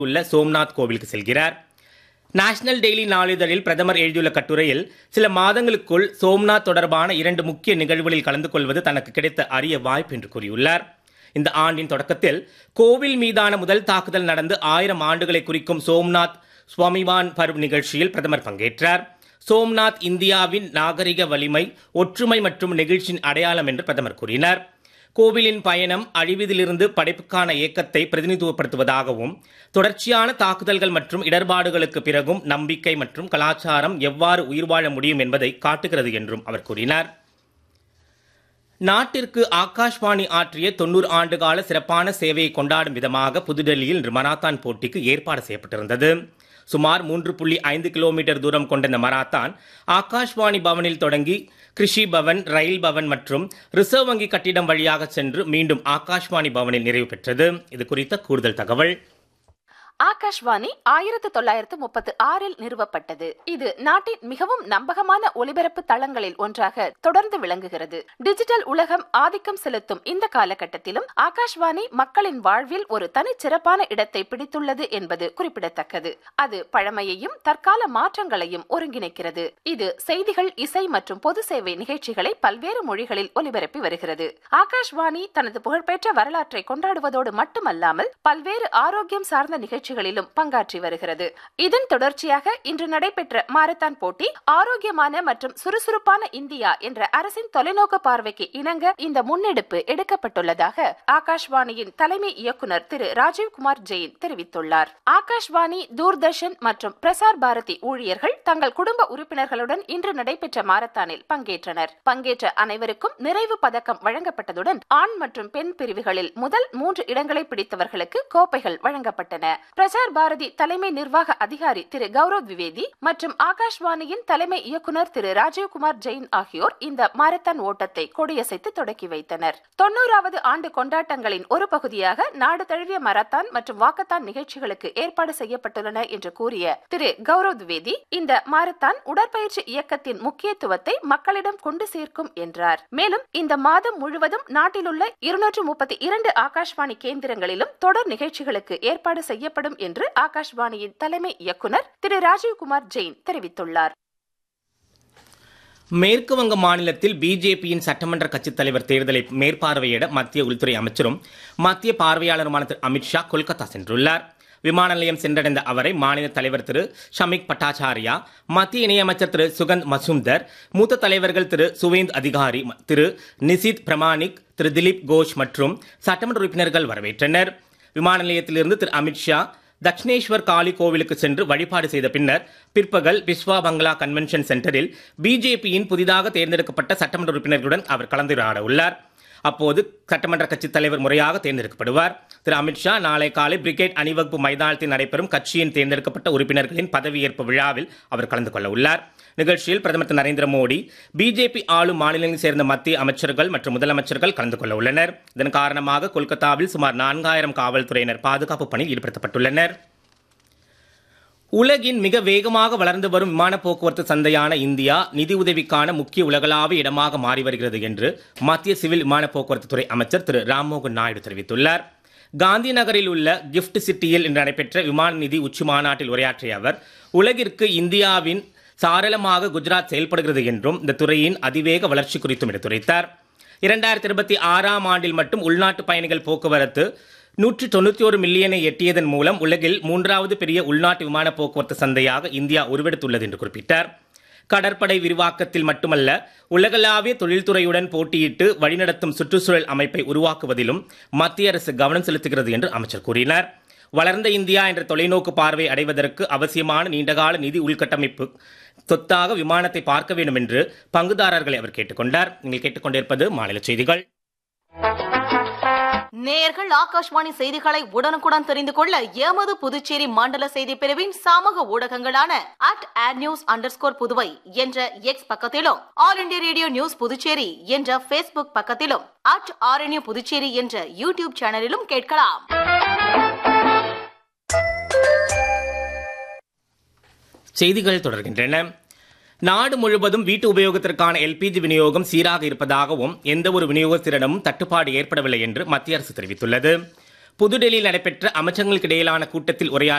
உள்ள சோம்நாத் கோவிலுக்கு செல்கிறார் நேஷனல் டெய்லி நாளிதழில் பிரதமர் எழுதியுள்ள கட்டுரையில் சில மாதங்களுக்குள் சோம்நாத் தொடர்பான இரண்டு முக்கிய நிகழ்வுகளில் கலந்து கொள்வது தனக்கு கிடைத்த அரிய வாய்ப்பு என்று கூறியுள்ளார் இந்த ஆண்டின் தொடக்கத்தில் கோவில் மீதான முதல் தாக்குதல் நடந்து ஆயிரம் ஆண்டுகளை குறிக்கும் சோம்நாத் சுவாமிவான் பர்வ் நிகழ்ச்சியில் பிரதமர் பங்கேற்றார் சோம்நாத் இந்தியாவின் நாகரிக வலிமை ஒற்றுமை மற்றும் நெகிழ்ச்சியின் அடையாளம் என்று பிரதமர் கூறினார் கோவிலின் பயணம் அழிவதிலிருந்து படைப்புக்கான இயக்கத்தை பிரதிநிதித்துவப்படுத்துவதாகவும் தொடர்ச்சியான தாக்குதல்கள் மற்றும் இடர்பாடுகளுக்கு பிறகும் நம்பிக்கை மற்றும் கலாச்சாரம் எவ்வாறு உயிர் வாழ முடியும் என்பதை காட்டுகிறது என்றும் அவர் கூறினார் நாட்டிற்கு ஆகாஷ்வாணி ஆற்றிய தொன்னூறு ஆண்டுகால சிறப்பான சேவையை கொண்டாடும் விதமாக புதுடெல்லியில் இன்று மராத்தான் போட்டிக்கு ஏற்பாடு செய்யப்பட்டிருந்தது சுமார் மூன்று புள்ளி ஐந்து கிலோமீட்டர் தூரம் கொண்ட இந்த மராத்தான் ஆகாஷ்வாணி பவனில் தொடங்கி கிருஷி பவன் ரயில் பவன் மற்றும் ரிசர்வ் வங்கி கட்டிடம் வழியாக சென்று மீண்டும் ஆகாஷ்வாணி பவனில் நிறைவு பெற்றது இது குறித்த கூடுதல் தகவல் ஆகாஷ்வாணி ஆயிரத்து தொள்ளாயிரத்து முப்பத்து ஆறில் நிறுவப்பட்டது இது நாட்டின் மிகவும் நம்பகமான ஒலிபரப்பு தளங்களில் ஒன்றாக தொடர்ந்து விளங்குகிறது டிஜிட்டல் உலகம் ஆதிக்கம் செலுத்தும் இந்த காலகட்டத்திலும் ஆகாஷ்வாணி மக்களின் வாழ்வில் ஒரு தனிச்சிறப்பான இடத்தை பிடித்துள்ளது என்பது குறிப்பிடத்தக்கது அது பழமையையும் தற்கால மாற்றங்களையும் ஒருங்கிணைக்கிறது இது செய்திகள் இசை மற்றும் பொது சேவை நிகழ்ச்சிகளை பல்வேறு மொழிகளில் ஒலிபரப்பி வருகிறது ஆகாஷ்வாணி தனது புகழ்பெற்ற வரலாற்றை கொண்டாடுவதோடு மட்டுமல்லாமல் பல்வேறு ஆரோக்கியம் சார்ந்த நிகழ்ச்சி நிகழ்ச்சிகளிலும் பங்காற்றி வருகிறது இதன் தொடர்ச்சியாக இன்று நடைபெற்ற மாரத்தான் போட்டி ஆரோக்கியமான மற்றும் சுறுசுறுப்பான இந்தியா என்ற அரசின் தொலைநோக்கு பார்வைக்கு இணங்க இந்த முன்னெடுப்பு எடுக்கப்பட்டுள்ளதாக ஆகாஷ்வாணியின் தலைமை இயக்குநர் திரு ராஜீவ்குமார் ஜெயின் தெரிவித்துள்ளார் ஆகாஷ்வாணி தூர்தர்ஷன் மற்றும் பிரசார் பாரதி ஊழியர்கள் தங்கள் குடும்ப உறுப்பினர்களுடன் இன்று நடைபெற்ற மாரத்தானில் பங்கேற்றனர் பங்கேற்ற அனைவருக்கும் நிறைவு பதக்கம் வழங்கப்பட்டதுடன் ஆண் மற்றும் பெண் பிரிவுகளில் முதல் மூன்று இடங்களை பிடித்தவர்களுக்கு கோப்பைகள் வழங்கப்பட்டன பிரசார் பாரதி தலைமை நிர்வாக அதிகாரி திரு கௌரவ் திவேதி மற்றும் ஆகாஷ்வாணியின் தலைமை இயக்குநர் திரு ராஜீவ்குமார் ஜெயின் ஆகியோர் இந்த மாரத்தான் ஓட்டத்தை கொடியசைத்து தொடக்கி வைத்தனர் தொன்னூறாவது ஆண்டு கொண்டாட்டங்களின் ஒரு பகுதியாக நாடு தழுவிய மரத்தான் மற்றும் வாக்கத்தான் நிகழ்ச்சிகளுக்கு ஏற்பாடு செய்யப்பட்டுள்ளன என்று கூறிய திரு கௌரவ் திவேதி இந்த மாரத்தான் உடற்பயிற்சி இயக்கத்தின் முக்கியத்துவத்தை மக்களிடம் கொண்டு சேர்க்கும் என்றார் மேலும் இந்த மாதம் முழுவதும் நாட்டிலுள்ள இருநூற்று முப்பத்தி இரண்டு ஆகாஷ்வாணி கேந்திரங்களிலும் தொடர் நிகழ்ச்சிகளுக்கு ஏற்பாடு செய்யப்படும் என்று ஆகாஷ்வாணியின் தலைமை இயக்குநர் திரு ராஜீவ்குமார் ஜெயின் தெரிவித்துள்ளார் மேற்கு வங்க மாநிலத்தில் பிஜேபியின் சட்டமன்ற கட்சித் தலைவர் தேர்தலை மேற்பார்வையிட மத்திய உள்துறை அமைச்சரும் மத்திய பார்வையாளருமான திரு அமித்ஷா கொல்கத்தா சென்றுள்ளார் விமான நிலையம் சென்றடைந்த அவரை மாநில தலைவர் திரு ஷமிக் பட்டாச்சாரியா மத்திய இணையமைச்சர் திரு சுகந்த் மசூம்தர் மூத்த தலைவர்கள் திரு சுவேந்த் அதிகாரி திரு நிசித் பிரமாணிக் திரு திலீப் கோஷ் மற்றும் சட்டமன்ற உறுப்பினர்கள் வரவேற்றனர் விமான நிலையத்திலிருந்து திரு அமித்ஷா தக்ஷிணேஸ்வர் காளி கோவிலுக்கு சென்று வழிபாடு செய்த பின்னர் பிற்பகல் பிஸ்வா பங்களா கன்வென்ஷன் சென்டரில் பிஜேபியின் புதிதாக தேர்ந்தெடுக்கப்பட்ட சட்டமன்ற உறுப்பினர்களுடன் அவர் கலந்துரையாட உள்ளார் அப்போது சட்டமன்ற கட்சித் தலைவர் முறையாக தேர்ந்தெடுக்கப்படுவார் திரு அமித்ஷா நாளை காலை பிரிகேட் அணிவகுப்பு மைதானத்தில் நடைபெறும் கட்சியின் தேர்ந்தெடுக்கப்பட்ட உறுப்பினர்களின் பதவியேற்பு விழாவில் அவர் கலந்து கொள்ள உள்ளார் நிகழ்ச்சியில் பிரதமர் திரு நரேந்திர மோடி பிஜேபி ஆளும் மாநிலங்களைச் சேர்ந்த மத்திய அமைச்சர்கள் மற்றும் முதலமைச்சர்கள் கலந்து கொள்ள உள்ளனர் இதன் காரணமாக கொல்கத்தாவில் சுமார் நான்காயிரம் காவல்துறையினர் பாதுகாப்பு பணியில் ஈடுபடுத்தப்பட்டுள்ளனர் உலகின் மிக வேகமாக வளர்ந்து வரும் விமான போக்குவரத்து சந்தையான இந்தியா நிதி உதவிக்கான முக்கிய உலகளாவிய இடமாக மாறி வருகிறது என்று மத்திய சிவில் விமான போக்குவரத்து துறை அமைச்சர் திரு ராம்மோகன் நாயுடு தெரிவித்துள்ளார் காந்தி நகரில் உள்ள கிஃப்ட் சிட்டியில் இன்று நடைபெற்ற விமான நிதி உச்சி மாநாட்டில் உரையாற்றிய அவர் உலகிற்கு இந்தியாவின் சாரளமாக குஜராத் செயல்படுகிறது என்றும் இந்த துறையின் அதிவேக வளர்ச்சி குறித்தும் எடுத்துரைத்தார் இரண்டாயிரத்தி இருபத்தி ஆறாம் ஆண்டில் மட்டும் உள்நாட்டு பயணிகள் போக்குவரத்து நூற்றி தொண்ணூற்றி ஒரு மில்லியனை எட்டியதன் மூலம் உலகில் மூன்றாவது பெரிய உள்நாட்டு விமான போக்குவரத்து சந்தையாக இந்தியா உருவெடுத்துள்ளது என்று குறிப்பிட்டார் கடற்படை விரிவாக்கத்தில் மட்டுமல்ல உலகளாவிய தொழில்துறையுடன் போட்டியிட்டு வழிநடத்தும் சுற்றுச்சூழல் அமைப்பை உருவாக்குவதிலும் மத்திய அரசு கவனம் செலுத்துகிறது என்று அமைச்சர் கூறினார் வளர்ந்த இந்தியா என்ற தொலைநோக்கு பார்வை அடைவதற்கு அவசியமான நீண்டகால நிதி உள்கட்டமைப்பு சொத்தாக விமானத்தை பார்க்க வேண்டும் என்று பங்குதாரர்களை அவர் கேட்டுக்கொண்டார் நீங்கள் கேட்டுக்கொண்டிருப்பது மாநில செய்திகள் நேயர்கள் ஆகாஷ்வாணி செய்திகளை உடனுக்குடன் தெரிந்து கொள்ள எமது புதுச்சேரி மண்டல செய்தி பிரிவின் சமூக ஊடகங்களான அட் ஆட் நியூஸ் அண்டர் புதுவை என்ற எக்ஸ் பக்கத்திலும் All India Radio news Puducherry என்ற பேஸ்புக் பக்கத்திலும் அட் ஆர்என்யூ புதுச்சேரி என்ற யூடியூப் சேனலிலும் கேட்கலாம் செய்திகள் தொடர்கின்றன நாடு முழுவதும் வீட்டு உபயோகத்திற்கான எல்பிஜி விநியோகம் சீராக இருப்பதாகவும் எந்த ஒரு விநியோகத்திடமும் தட்டுப்பாடு ஏற்படவில்லை என்று மத்திய அரசு தெரிவித்துள்ளது புதுடெல்லியில் நடைபெற்ற அமைச்சர்களுக்கு இடையிலான கூட்டத்தில் உரையாற்றிய